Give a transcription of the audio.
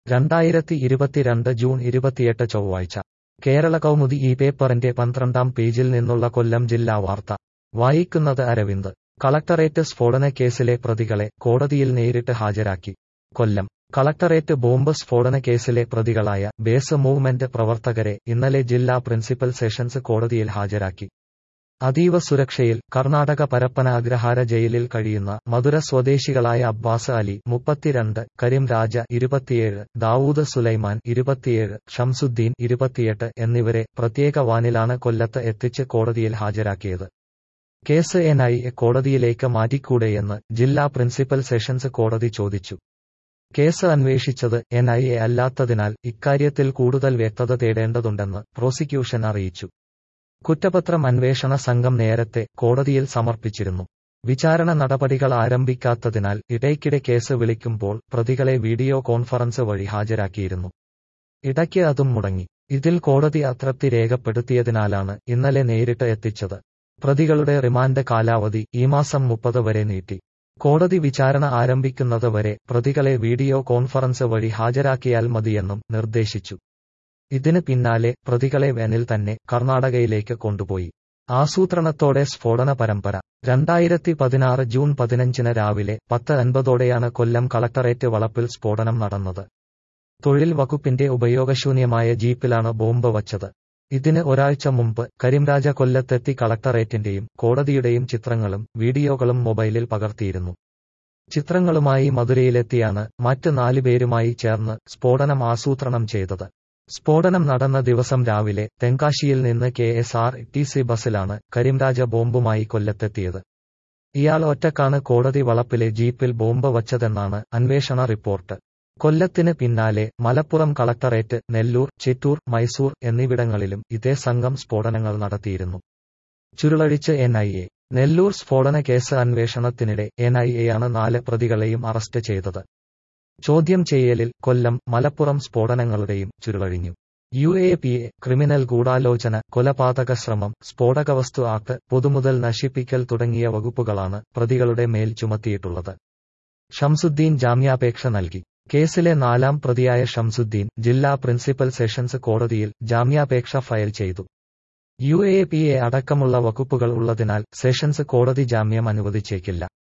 രണ്ടായിരത്തി ഇരുപത്തിരണ്ട് ജൂൺ ഇരുപത്തിയെട്ട് ചൊവ്വാഴ്ച കേരള കൗമുദി ഈ പേപ്പറിന്റെ പന്ത്രണ്ടാം പേജിൽ നിന്നുള്ള കൊല്ലം ജില്ലാ വാർത്ത വായിക്കുന്നത് അരവിന്ദ് കളക്ടറേറ്റ് സ്ഫോടന കേസിലെ പ്രതികളെ കോടതിയിൽ നേരിട്ട് ഹാജരാക്കി കൊല്ലം കളക്ടറേറ്റ് ബോംബ് സ്ഫോടന കേസിലെ പ്രതികളായ ബേസ് മൂവ്മെന്റ് പ്രവർത്തകരെ ഇന്നലെ ജില്ലാ പ്രിൻസിപ്പൽ സെഷൻസ് കോടതിയിൽ ഹാജരാക്കി അതീവ സുരക്ഷയിൽ കർണാടക പരപ്പന അഗ്രഹാര ജയിലിൽ കഴിയുന്ന മധുര സ്വദേശികളായ അബ്ബാസ് അലി മുപ്പത്തിരണ്ട് കരീം രാജ ഇരുപത്തിയേഴ് ദാവൂദ് സുലൈമാൻ ഇരുപത്തിയേഴ് ഷംസുദ്ദീൻ ഇരുപത്തിയെട്ട് എന്നിവരെ പ്രത്യേക വാനിലാണ് കൊല്ലത്ത് എത്തിച്ച് കോടതിയിൽ ഹാജരാക്കിയത് കേസ് എൻ ഐ എ കോടതിയിലേക്ക് മാറ്റിക്കൂടെയെന്ന് ജില്ലാ പ്രിൻസിപ്പൽ സെഷൻസ് കോടതി ചോദിച്ചു കേസ് അന്വേഷിച്ചത് എൻ ഐ എ അല്ലാത്തതിനാൽ ഇക്കാര്യത്തിൽ കൂടുതൽ വ്യക്തത തേടേണ്ടതുണ്ടെന്ന് പ്രോസിക്യൂഷൻ അറിയിച്ചു കുറ്റപത്രം അന്വേഷണ സംഘം നേരത്തെ കോടതിയിൽ സമർപ്പിച്ചിരുന്നു വിചാരണ നടപടികൾ ആരംഭിക്കാത്തതിനാൽ ഇടയ്ക്കിടെ കേസ് വിളിക്കുമ്പോൾ പ്രതികളെ വീഡിയോ കോൺഫറൻസ് വഴി ഹാജരാക്കിയിരുന്നു ഇടയ്ക്ക് അതും മുടങ്ങി ഇതിൽ കോടതി അതൃപ്തി രേഖപ്പെടുത്തിയതിനാലാണ് ഇന്നലെ നേരിട്ട് എത്തിച്ചത് പ്രതികളുടെ റിമാൻഡ് കാലാവധി ഈ മാസം മുപ്പത് വരെ നീട്ടി കോടതി വിചാരണ ആരംഭിക്കുന്നത് വരെ പ്രതികളെ വീഡിയോ കോൺഫറൻസ് വഴി ഹാജരാക്കിയാൽ മതിയെന്നും നിർദ്ദേശിച്ചു ഇതിന് പിന്നാലെ പ്രതികളെ വാനിൽ തന്നെ കർണാടകയിലേക്ക് കൊണ്ടുപോയി ആസൂത്രണത്തോടെ സ്ഫോടന പരമ്പര രണ്ടായിരത്തി പതിനാറ് ജൂൺ പതിനഞ്ചിന് രാവിലെ പത്ത് അൻപതോടെയാണ് കൊല്ലം കളക്ടറേറ്റ് വളപ്പിൽ സ്ഫോടനം നടന്നത് തൊഴിൽ വകുപ്പിന്റെ ഉപയോഗശൂന്യമായ ജീപ്പിലാണ് ബോംബ് വച്ചത് ഇതിന് ഒരാഴ്ച മുമ്പ് കരിംരാജ കൊല്ലത്തെത്തി കളക്ടറേറ്റിന്റെയും കോടതിയുടെയും ചിത്രങ്ങളും വീഡിയോകളും മൊബൈലിൽ പകർത്തിയിരുന്നു ചിത്രങ്ങളുമായി മധുരയിലെത്തിയാണ് മറ്റ് നാലുപേരുമായി ചേർന്ന് സ്ഫോടനം ആസൂത്രണം ചെയ്തത് സ്ഫോടനം നടന്ന ദിവസം രാവിലെ തെങ്കാശിയിൽ നിന്ന് K S R T C ബസ്സിലാണ് കരിംരാജ ബോംബുമായി കൊല്ലത്തെത്തിയത് ഇയാൾ ഒറ്റക്കാണ് കോടതി വളപ്പിലെ ജീപ്പിൽ ബോംബ് വച്ചതെന്നാണ് അന്വേഷണ റിപ്പോർട്ട് കൊല്ലത്തിന് പിന്നാലെ മലപ്പുറം കളക്ടറേറ്റ് നെല്ലൂർ ചിറ്റൂർ മൈസൂർ എന്നിവിടങ്ങളിലും ഇതേ സംഘം സ്ഫോടനങ്ങൾ നടത്തിയിരുന്നു ചുരുളഴിച്ച് എൻ ഐ എ നെല്ലൂർ സ്ഫോടന കേസ് അന്വേഷണത്തിനിടെ എൻ ഐ എയാണ് നാല് പ്രതികളെയും അറസ്റ്റ് ചെയ്തത് ചോദ്യം ചെയ്യലിൽ കൊല്ലം മലപ്പുറം സ്ഫോടനങ്ങളുടെയും ചുരുളഴിഞ്ഞു U A P A criminal ഗൂഢാലോചന കൊലപാതക ശ്രമം സ്ഫോടകവസ്തു ആക്ട് പൊതുമുതൽ നശിപ്പിക്കൽ തുടങ്ങിയ വകുപ്പുകളാണ് പ്രതികളുടെ മേൽ ചുമത്തിയിട്ടുള്ളത് ഷംസുദ്ദീൻ ജാമ്യാപേക്ഷ നൽകി കേസിലെ നാലാം പ്രതിയായ ഷംസുദ്ദീൻ ജില്ലാ പ്രിൻസിപ്പൽ സെഷൻസ് കോടതിയിൽ ജാമ്യാപേക്ഷ ഫയൽ ചെയ്തു യു എ പി എ അടക്കമുള്ള വകുപ്പുകൾ ഉള്ളതിനാൽ സെഷൻസ് കോടതി ജാമ്യം അനുവദിച്ചേക്കില്ല